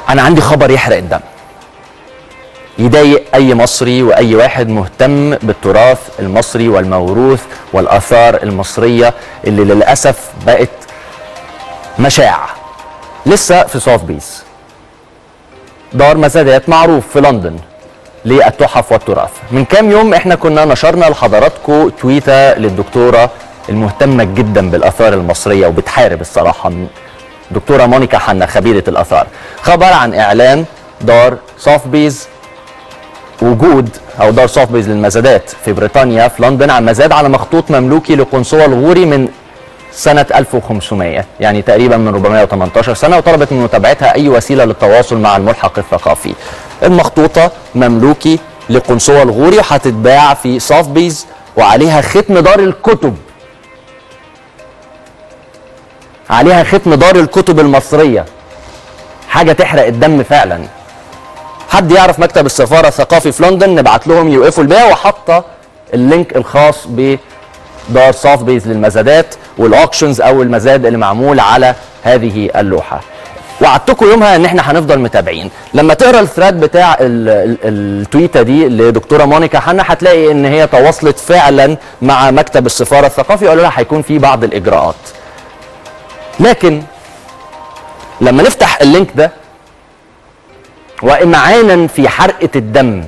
انا عندي خبر يحرق الدم يضايق اي مصري واي واحد مهتم بالتراث المصري والموروث والاثار المصريه اللي للاسف بقت مشاع لسه في صاف بيس دار مزادات معروف في لندن للتحف والتراث من كام يوم احنا كنا نشرنا لحضراتكم تويته للدكتوره المهتمه جدا بالاثار المصريه وبتحارب الصراحه دكتوره مونيكا حنا خبيره الاثار خبر عن اعلان دار صافبيز وجود او دار صافبيز للمزادات في بريطانيا في لندن عن مزاد على مخطوط مملوكي لقنصوة الغوري من سنة 1500 يعني تقريبا من 418 سنة وطلبت من متابعتها أي وسيلة للتواصل مع الملحق الثقافي المخطوطة مملوكي لقنصوة الغوري وهتتباع في صافبيز وعليها ختم دار الكتب عليها ختم دار الكتب المصرية حاجة تحرق الدم فعلا حد يعرف مكتب السفارة الثقافي في لندن نبعت لهم يوقفوا البيع وحاطة اللينك الخاص بدار صافبيز للمزادات والاوكشنز او المزاد اللي معمول على هذه اللوحة وعدتكم يومها ان احنا هنفضل متابعين لما تقرا الثريد بتاع ال- ال- التويته دي لدكتوره مونيكا حنا هتلاقي ان هي تواصلت فعلا مع مكتب السفاره الثقافي وقالوا لها هيكون في بعض الاجراءات لكن لما نفتح اللينك ده وامعانا في حرقه الدم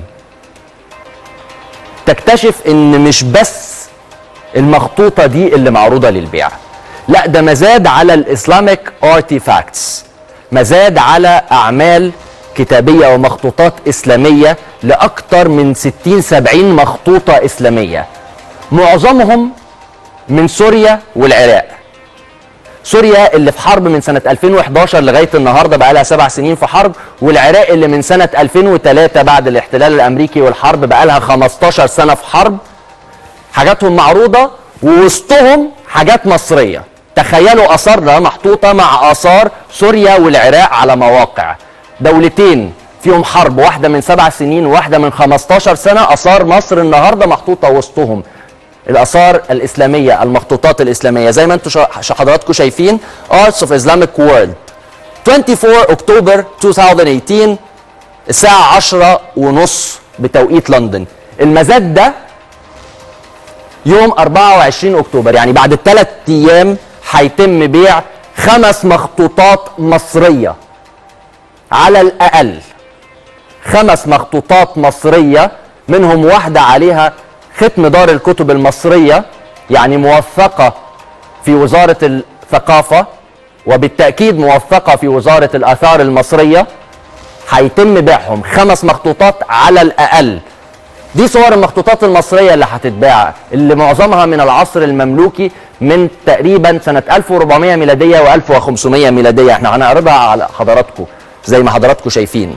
تكتشف ان مش بس المخطوطه دي اللي معروضه للبيع لا ده مزاد على الاسلاميك ارتيفاكتس مزاد على اعمال كتابيه ومخطوطات اسلاميه لاكثر من 60 70 مخطوطه اسلاميه معظمهم من سوريا والعراق سوريا اللي في حرب من سنة 2011 لغاية النهاردة بقى لها سبع سنين في حرب والعراق اللي من سنة 2003 بعد الاحتلال الأمريكي والحرب بقى لها 15 سنة في حرب حاجاتهم معروضة ووسطهم حاجات مصرية تخيلوا آثارنا محطوطة مع آثار سوريا والعراق على مواقع دولتين فيهم حرب واحدة من سبع سنين وواحدة من 15 سنة آثار مصر النهاردة محطوطة وسطهم الاثار الاسلاميه المخطوطات الاسلاميه زي ما انتم شا- حضراتكم شايفين Arts of Islamic World 24 اكتوبر 2018 الساعه 10 ونص بتوقيت لندن المزاد ده يوم 24 اكتوبر يعني بعد ثلاث ايام هيتم بيع خمس مخطوطات مصريه على الاقل خمس مخطوطات مصريه منهم واحده عليها ختم دار الكتب المصريه يعني موثقه في وزاره الثقافه وبالتاكيد موثقه في وزاره الاثار المصريه هيتم بيعهم خمس مخطوطات على الاقل دي صور المخطوطات المصرية اللي هتتباع اللي معظمها من العصر المملوكي من تقريبا سنة 1400 ميلادية و1500 ميلادية احنا هنعرضها على حضراتكم زي ما حضراتكم شايفين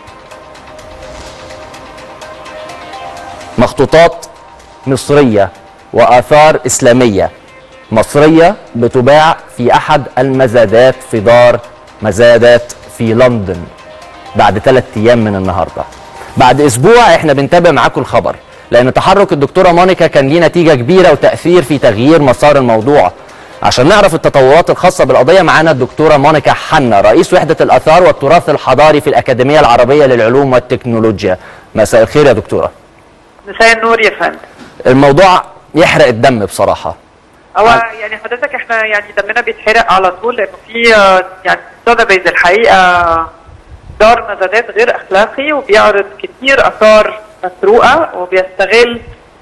مخطوطات مصرية وآثار إسلامية مصرية بتباع في أحد المزادات في دار مزادات في لندن بعد ثلاث أيام من النهاردة بعد أسبوع إحنا بنتابع معاكم الخبر لأن تحرك الدكتورة مونيكا كان ليه نتيجة كبيرة وتأثير في تغيير مسار الموضوع عشان نعرف التطورات الخاصة بالقضية معانا الدكتورة مونيكا حنا رئيس وحدة الآثار والتراث الحضاري في الأكاديمية العربية للعلوم والتكنولوجيا مساء الخير يا دكتورة مساء النور يا فندم الموضوع يحرق الدم بصراحة هو يعني حضرتك احنا يعني دمنا بيتحرق على طول لانه في آه، يعني سودابيز الحقيقه دار مزادات غير اخلاقي وبيعرض كتير اثار مسروقه وبيستغل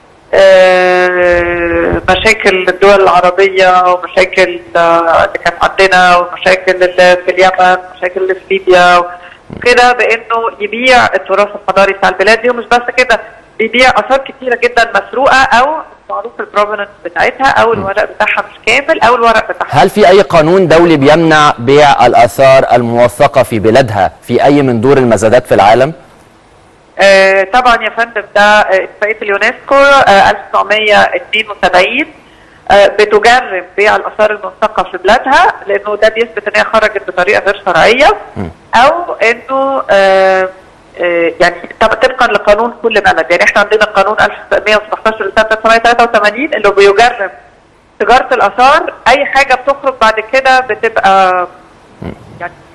آه، مشاكل الدول العربيه ومشاكل آه، اللي كانت عندنا ومشاكل اللي في اليمن ومشاكل اللي في ليبيا وكده بانه يبيع التراث الحضاري بتاع البلاد دي ومش بس كده بيبيع اثار كتيره جدا مسروقه او معروف البروفننس بتاعتها او الورق بتاعها مش كامل او الورق بتاعها هل في أي قانون دولي بيمنع بيع الآثار الموثقة في بلادها في أي من دور المزادات في العالم؟ آه طبعا يا فندم ده آه، اتفاقيه اليونسكو آه 1972 آه بتجرم بيع الاثار الموثقه في بلادها لانه ده بيثبت ان هي خرجت بطريقه غير شرعيه او انه آه آه، يعني طب- طبقا لقانون كل بلد يعني احنا عندنا قانون 1117 لسنه 1983 اللي بيجرم تجاره الاثار اي حاجه بتخرج بعد كده بتبقى يعني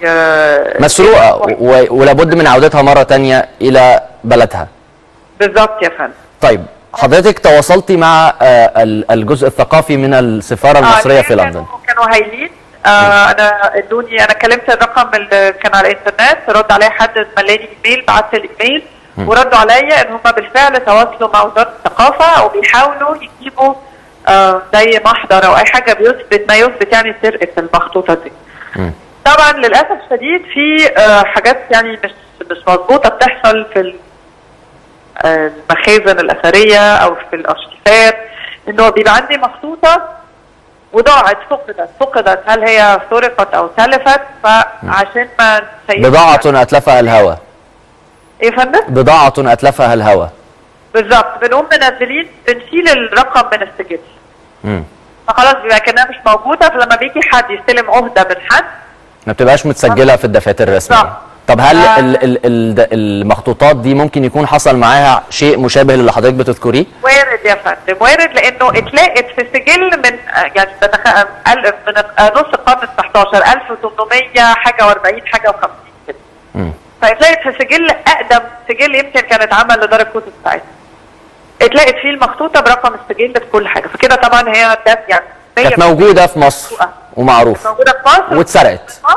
آه، مسروقه و- ولابد من عودتها مره تانية الى بلدها بالظبط يا فندم طيب حضرتك تواصلتي مع آه، ال- الجزء الثقافي من السفاره المصريه آه، في كانوا- لندن كانوا هايلين آه انا ادوني انا كلمت الرقم اللي كان على الانترنت رد عليا حد ملاني ايميل بعت لي الايميل وردوا عليا ان هم بالفعل تواصلوا مع وزاره الثقافه وبيحاولوا يجيبوا آه زي محضر او اي حاجه بيثبت ما يثبت يعني سرقه المخطوطه دي. مم. طبعا للاسف الشديد في آه حاجات يعني مش مش مظبوطه بتحصل في ال- آه، المخازن الاثريه او في الارشيفات انه بيبقى عندي مخطوطه وضاعت فقدت فقدت هل هي سرقت او تلفت فعشان ما نسيبها- بضاعه اتلفها الهوى ايه يا فندم؟ بضاعه اتلفها الهوى بالظبط بنقوم منزلين بنشيل الرقم من السجل مم. فخلاص بيبقى كانها مش موجوده فلما بيجي حد يستلم عهده من حد ما بتبقاش متسجله في الدفاتر الرسميه بالظبط. طب هل آه. ال ال ال المخطوطات دي ممكن يكون حصل معاها شيء مشابه للي حضرتك بتذكريه وارد يا فندم وارد لانه اتلاقت في سجل من آه، يعني بتخ... ألف من آه، نص القرن ال 19 1800 حاجه و40 حاجه و50 كده مم. فاتلاقت في سجل اقدم سجل يمكن كان اتعمل لدار الكتب بتاعتها اتلاقت فيه المخطوطه برقم السجل بكل حاجه فكده طبعا هي ده يعني كانت 100% موجوده في مصر ومعروف موجوده في مصر واتسرقت مصر.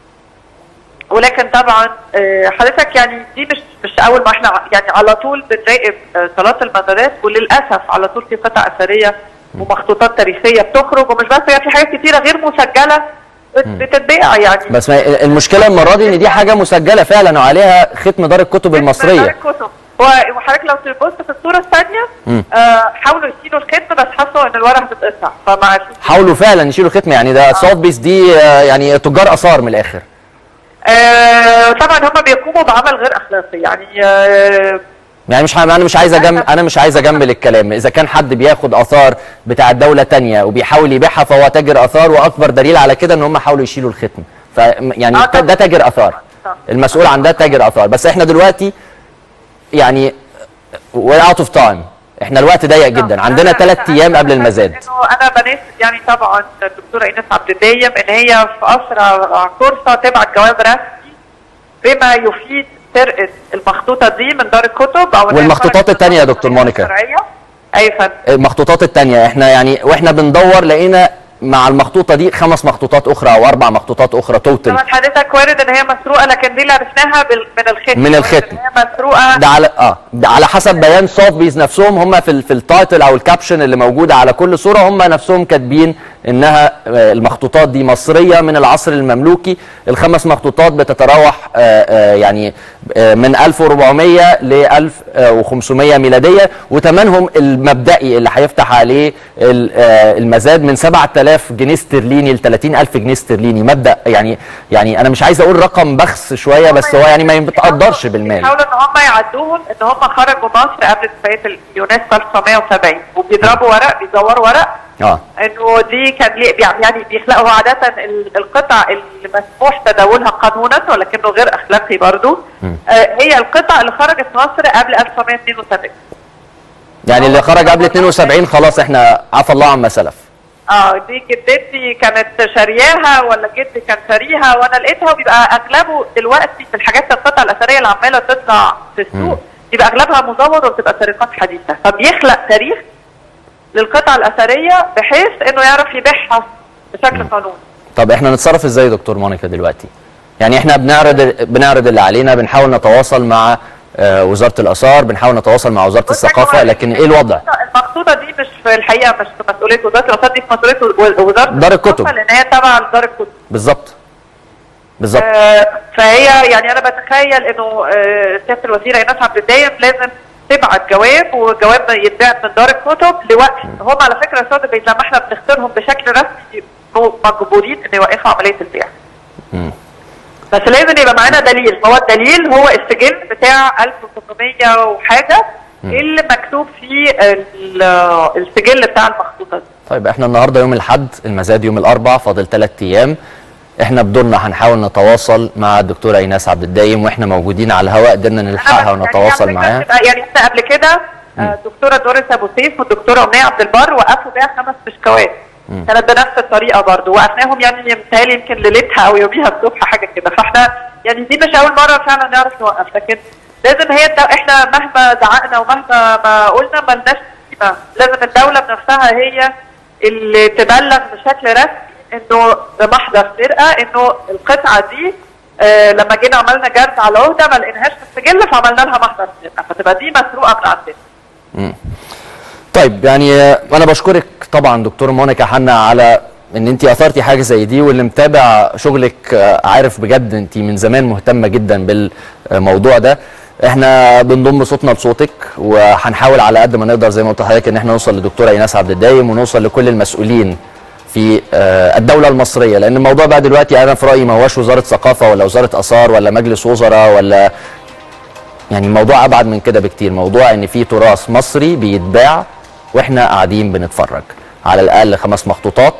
ولكن طبعا آه، حضرتك يعني دي مش مش اول ما احنا يعني على طول بنراقب آه، صالات المزادات وللاسف على طول في قطع اثريه ومخطوطات تاريخيه بتخرج ومش بس هي في حاجات كتيره غير مسجله بت- بتتباع يعني بس ما المشكله المره دي ان دي حاجه مسجله فعلا وعليها ختم دار الكتب دار المصريه الكتب و- وحضرتك لو تبص في الصوره الثانيه مم. آه حاولوا يشيلوا الختم بس حسوا ان الورق هتتقطع فما عرفوش حاولوا فعلا يشيلوا ختم يعني ده سوت بيس دي آه، يعني تجار اثار من الاخر آه طبعا هم بيقوموا بعمل غير اخلاقي يعني آه يعني مش ح- انا مش عايز اجمل انا مش عايز اجمل الكلام اذا كان حد بياخد اثار بتاعه دوله تانية وبيحاول يبيعها فهو تاجر اثار واكبر دليل على كده ان هم حاولوا يشيلوا الختم ف يعني آه طبعاً. ده تاجر اثار طبعاً. المسؤول عن ده تاجر اثار بس احنا دلوقتي يعني we're out of time احنا الوقت ضيق جدا عندنا أنا- ثلاث أنا- ايام قبل أنا المزاد انه انا بناشد يعني طبعا الدكتوره ايناس عبد الدايم ان هي في اسرع فرصه تبعت جواب رسمي بما يفيد سرقه المخطوطه دي من دار الكتب او إن هي والمخطوطات خرجت التانية يا من دكتور الشرعية. مونيكا. اي فندم المخطوطات التانية احنا يعني واحنا بندور لقينا مع المخطوطة دي خمس مخطوطات أخرى أو أربع مخطوطات أخرى توتل طبعا حضرتك وارد ان هي مسروقه لكن دي اللي عرفناها بال- من الختم من وارد الختم. ان هي مسروقه ده على اه ده على حسب بيان صوفبيز نفسهم هم في ال- في التايتل او الكابشن اللي موجوده على كل صوره هم نفسهم كاتبين انها آه، المخطوطات دي مصريه من العصر المملوكي الخمس مخطوطات بتتراوح آه، آه، يعني آه، من 1400 ل 1500 ميلاديه وثمنهم المبدئي اللي هيفتح عليه ال- آه، المزاد من 7000 جنيه استرليني ل 30000 جنيه استرليني مبدا يعني يعني انا مش عايز اقول رقم بخس شويه بس هو يعني ما يتقدرش بالمال بيحاولوا ان هم يعدوهم ان هم خرجوا مصر قبل اتفاقيه اليونسكو 1970 وبيضربوا ورق بيدوروا ورق اه انه دي كان ليه يعني بيخلقوا عاده ال- القطع اللي مسموح تداولها قانونا ولكنه غير اخلاقي برضو آه هي القطع اللي خرجت مصر قبل 1972 يعني اللي خرج قبل 72 خلاص احنا عفى الله عما سلف اه دي جدتي كانت شارياها ولا جدي كان شاريها وانا لقيتها وبيبقى اغلبه دلوقتي في الحاجات القطع الاثريه اللي عماله تطلع في السوق بيبقى اغلبها مزور وبتبقى سرقات حديثه فبيخلق تاريخ للقطع الاثريه بحيث انه يعرف يبيعها بشكل قانوني طب احنا نتصرف ازاي يا دكتور مونيكا دلوقتي يعني احنا بنعرض بنعرض اللي علينا بنحاول نتواصل مع آه، وزاره الاثار بنحاول نتواصل مع وزاره الثقافه لكن ايه الوضع المقصوده دي مش في الحقيقه مش في مسؤوليه وزاره الاثار دي في مسؤوليه و- وزاره دار الكتب. الثقافة لان هي تبع دار الكتب بالظبط بالظبط آه، فهي يعني انا بتخيل انه آه، سياده الوزيره ايناس عبد الدايم لازم تبعت جواب وجواب يتبعت من دار الكتب لوقت هم على فكره يا استاذ لما احنا بنختارهم بشكل رسمي بيبقوا مجبورين ان يوقفوا عمليه البيع. مم. بس لازم يبقى معانا دليل هو الدليل هو السجل بتاع 1800 وحاجه اللي مكتوب فيه ال- السجل بتاع المخطوطه دي. طيب احنا النهارده يوم الاحد المزاد يوم الاربع فاضل ثلاث ايام احنا بدورنا هنحاول نتواصل مع الدكتوره ايناس عبد الدايم واحنا موجودين على الهواء قدرنا نلحقها أنا بس ونتواصل يعني معاها يعني يعني احنا قبل كده آه، الدكتوره دوريس ابو سيف والدكتوره امنيه عبد البر وقفوا بيها خمس مشكوات كانت بنفس الطريقه برضو وقفناهم يعني متهيألي يمكن ليلتها او يوميها الصبح حاجه كده فاحنا يعني دي مش اول مره فعلا نعرف نوقف لكن لازم هي الدو... احنا مهما زعقنا ومهما ما قلنا ملناش قيمه لازم الدوله بنفسها هي اللي تبلغ بشكل رسمي انه ده محضر سرقه انه القطعه دي آه لما جينا عملنا جرد على عهده ما لقيناهاش في السجل فعملنا لها محضر سرقه فتبقى دي مسروقه من عندنا. طيب يعني آه، انا بشكرك طبعا دكتور مونيكا حنا على ان انت اثرتي حاجه زي دي واللي متابع شغلك آه، عارف بجد انت من زمان مهتمه جدا بالموضوع ده احنا بنضم صوتنا لصوتك وهنحاول على قد ما نقدر زي ما قلت لحضرتك ان احنا نوصل للدكتوره ايناس عبد الدايم ونوصل لكل المسؤولين في آه، الدوله المصريه لان الموضوع بقى دلوقتي انا في رايي ما هوش وزاره ثقافه ولا وزاره اثار ولا مجلس وزراء ولا يعني الموضوع ابعد من كده بكتير موضوع ان في تراث مصري بيتباع واحنا قاعدين بنتفرج على الاقل خمس مخطوطات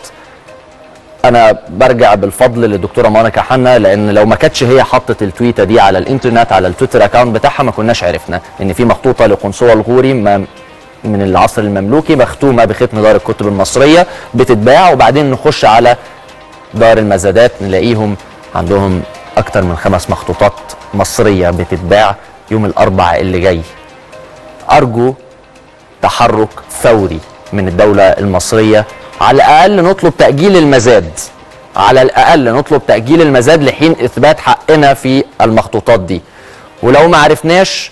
انا برجع بالفضل للدكتوره مونيكا حنا لان لو ما كانتش هي حطت التويته دي على الانترنت على التويتر اكاونت بتاعها ما كناش عرفنا ان في مخطوطه لقنصوة الغوري ما من العصر المملوكي مختومه بختم دار الكتب المصريه بتتباع وبعدين نخش على دار المزادات نلاقيهم عندهم اكتر من خمس مخطوطات مصريه بتتباع يوم الاربع اللي جاي ارجو تحرك فوري من الدوله المصريه على الاقل نطلب تاجيل المزاد على الاقل نطلب تاجيل المزاد لحين اثبات حقنا في المخطوطات دي ولو ما عرفناش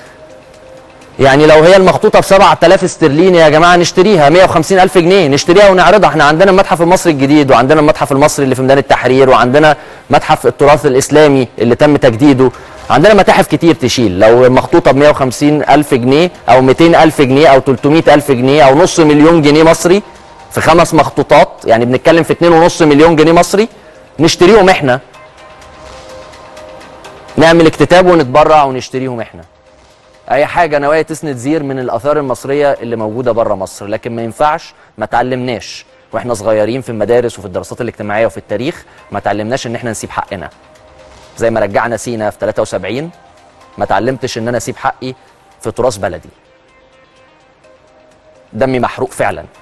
يعني لو هي المخطوطه ب 7000 استرليني يا جماعه نشتريها 150 الف جنيه نشتريها ونعرضها احنا عندنا المتحف المصري الجديد وعندنا المتحف المصري اللي في ميدان التحرير وعندنا متحف التراث الاسلامي اللي تم تجديده عندنا متاحف كتير تشيل لو المخطوطه ب 150 الف جنيه او 200 الف جنيه او 300 الف جنيه او نص مليون جنيه مصري في خمس مخطوطات يعني بنتكلم في 2.5 مليون جنيه مصري نشتريهم احنا نعمل اكتتاب ونتبرع ونشتريهم احنا اي حاجه نوايا تسند زير من الاثار المصريه اللي موجوده بره مصر لكن ما ينفعش ما تعلمناش واحنا صغيرين في المدارس وفي الدراسات الاجتماعيه وفي التاريخ ما تعلمناش ان احنا نسيب حقنا زي ما رجعنا سينا في 73 ما تعلمتش ان انا اسيب حقي في تراث بلدي دمي محروق فعلا